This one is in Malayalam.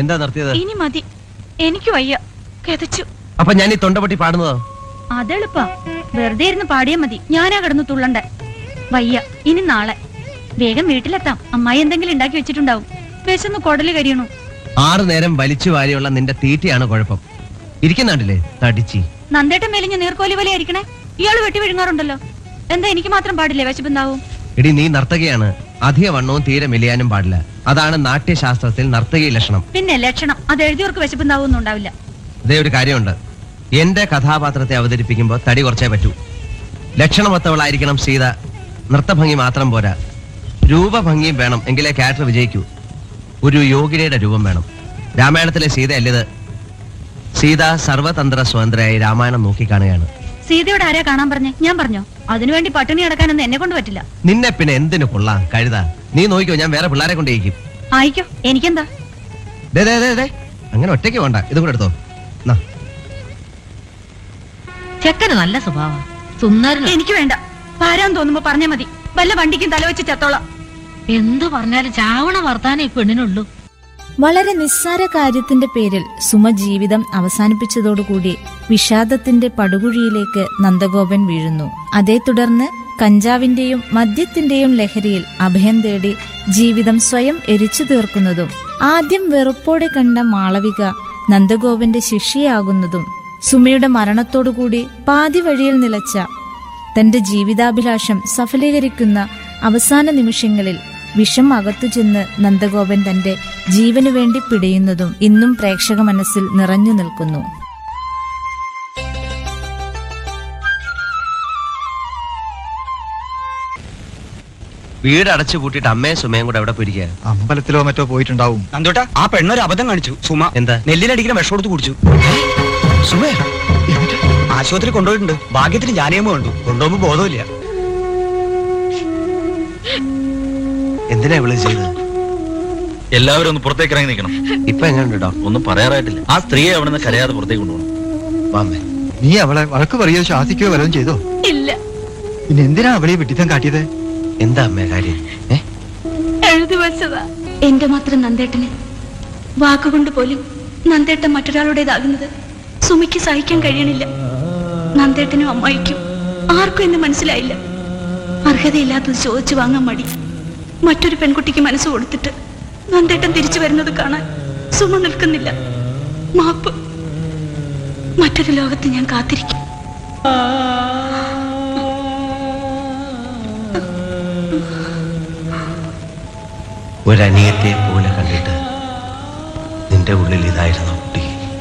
എന്താ നിർത്തിയത് ഇനി മതി എനിക്ക് വയ്യ കിതച്ചു അപ്പൊ ഞാൻ ഈ തൊണ്ടപൊട്ടി പാടുന്നതോ അതെളുപ്പാ വെറുതെ ഇരുന്ന് പാടിയാ മതി ഞാനാ കിടന്ന് തുള്ളണ്ടേ വയ്യ ഇനി നാളെ വേഗം വീട്ടിലെത്താം അമ്മായി എന്തെങ്കിലും ഉണ്ടാക്കി വെച്ചിട്ടുണ്ടാവും വിശന്ന് കൊടല് കരിയണു ആറു നേരം വലിച്ചു വാരിയുള്ള നിന്റെ തീറ്റയാണ് കുഴപ്പം ഇരിക്കുന്നുണ്ടല്ലേ തടിച്ചി നന്ദേട്ടൻ മേലിഞ്ഞ നീർക്കോലി പോലെ ആയിരിക്കണേ ഇയാള് വെട്ടി വിഴുങ്ങാറുണ്ടല്ലോ എന്താ എനിക്ക് മാത്രം പാടില്ലേ വിശപ്പുണ്ടാവും എടി നീ നർത്തകിയാണ് അധിക വണ്ണവും തീരെ മെലിയാനും പാടില്ല അതാണ് നാട്യശാസ്ത്രത്തിൽ നർത്തകി ലക്ഷണം പിന്നെ ലക്ഷണം അത് എഴുതിയവർക്ക് വിശപ്പുണ്ടാവും ഉണ്ടാവില്ല ഇതേ ഒരു കാര്യമുണ്ട് എന്റെ കഥാപാത്രത്തെ അവതരിപ്പിക്കുമ്പോൾ തടി കുറച്ചേ പറ്റൂ ലക്ഷണമൊത്തവളായിരിക്കണം സീത നൃത്തഭംഗി മാത്രം പോരാ രൂപഭംഗിയും വേണം എങ്കിലേ ക്യാരക്ടർ വിജയിക്കൂ ഒരു യോഗിനിയുടെ രൂപം വേണം രാമായണത്തിലെ സീത അല്ലിത് സീത സർവതന്ത്ര സ്വതന്ത്രയായി രാമായണം നോക്കിക്കാണുകയാണ് സീതയോട് ആരാ കാണാൻ പറഞ്ഞേ ഞാൻ പറഞ്ഞോ അതിനുവേണ്ടി പട്ടിണി കിടക്കാനൊന്നും എന്നെ കൊണ്ട് പറ്റില്ല നിന്നെ പിന്നെ എന്തിനു കൊള്ളാം കഴുത നീ നോക്കിക്കോ ഞാൻ വേറെ പിള്ളേരെ കൊണ്ടേക്കും ആയിക്കോ എനിക്കെന്താ ദേ ദേ ദേ ദേ അങ്ങനെ ഒറ്റയ്ക്ക് വേണ്ട ഇത് കൂടെ എടുത്തോ നാ ചെക്കന് നല്ല സ്വഭാവ സുന്ദരൻ എനിക്ക് വേണ്ട പാരാൻ തോന്നുമ്പോ പറഞ്ഞാ മതി വല്ല വണ്ടിക്കും തലവെച്ച് ചത്തോളാം എന്തു പറഞ്ഞാലും ചാവണ വർത്താനം ഈ പെണ്ണിനുള്ളൂ വളരെ നിസ്സാര കാര്യത്തിന്റെ പേരിൽ സുമ ജീവിതം അവസാനിപ്പിച്ചതോടുകൂടി വിഷാദത്തിന്റെ പടുകുഴിയിലേക്ക് നന്ദഗോപൻ വീഴുന്നു അതേ തുടർന്ന് കഞ്ചാവിന്റെയും മദ്യത്തിന്റെയും ലഹരിയിൽ അഭയം തേടി ജീവിതം സ്വയം എരിച്ചു തീർക്കുന്നതും ആദ്യം വെറുപ്പോടെ കണ്ട മാളവിക നന്ദഗോപന്റെ ശിഷ്യയാകുന്നതും സുമയുടെ മരണത്തോടുകൂടി പാതി വഴിയിൽ നിലച്ച തന്റെ ജീവിതാഭിലാഷം സഫലീകരിക്കുന്ന അവസാന നിമിഷങ്ങളിൽ വിഷം അകത്തു ചെന്ന് നന്ദഗോപൻ തന്റെ ജീവനു വേണ്ടി പിടയുന്നതും ഇന്നും പ്രേക്ഷക മനസ്സിൽ നിറഞ്ഞു നിൽക്കുന്നു വീട് അടച്ചു പൂട്ടിയിട്ട് അമ്മയും സുമയും കൂടെ എവിടെ പോയിരിക്കുക അമ്പലത്തിലോ മറ്റോ പോയിട്ടുണ്ടാവും നന്ദോട്ടാ ആ പെണ്ണൊരു അബദ്ധം കാണിച്ചു സുമ എന്താ നെല്ലിനടിക്കുന്ന വിഷം കൊടുത്ത് കുടിച്ചു സുമേ ആശുപത്രി കൊണ്ടുപോയിട്ടുണ്ട് ഭാഗ്യത്തിന് ജാനിയമ്മ കണ്ടു കൊണ്ടുപോകുമ്പോ ബോധമില്ല എന്തിനാ ഇവള് ചെയ്തത് എല്ലാവരും ഒന്ന് പുറത്തേക്ക് ഇറങ്ങി നിൽക്കണം ഇപ്പൊ എങ്ങനെയുണ്ട് ഡോ ഒന്നും പറയാറായിട്ടില്ല ആ സ്ത്രീയെ അവിടെ നിന്ന് കരയാതെ പുറത്തേക്ക് കൊണ്ടുപോകണം വാമ്മേ നീ അവളെ വഴക്ക് പറയുകയോ ശാസിക്കുകയോ വല്ലതും ചെയ്തോ ഇല്ല പിന്നെ എന്തിനാ അവളെ ഈ വിട്ടിത്തം കാട്ടിയത് എന്താ അമ്മേ കാര്യം ഏ എഴുതി വെച്ചതാ എന്റെ മാത്രം നന്ദേട്ടന് വാക്കുകൊണ്ട് പോലും നന്ദേട്ടൻ മറ്റൊരാളുടേതാകുന്നത് സുമിക്ക് സഹിക്കാൻ കഴിയണില്ല നന്ദേട്ടനും അമ്മായിക്കും ആർക്കും എന്ന് മനസ്സിലായില്ല അർഹതയില്ലാത്തത് ചോദിച്ചു വാങ്ങാൻ മടി മറ്റൊരു പെൺകുട്ടിക്ക് മനസ്സ് കൊടുത്തിട്ട് നന്ദേട്ടൻ തിരിച്ചു വരുന്നത് കാണാൻ സുമ നിൽക്കുന്നില്ല മാപ്പ് മറ്റൊരു ലോകത്ത് ഞാൻ കാത്തിരിക്കും ഒരനിയത്തെ പോലെ കണ്ടിട്ട് നിന്റെ ഉള്ളിൽ ഇതായിരുന്നു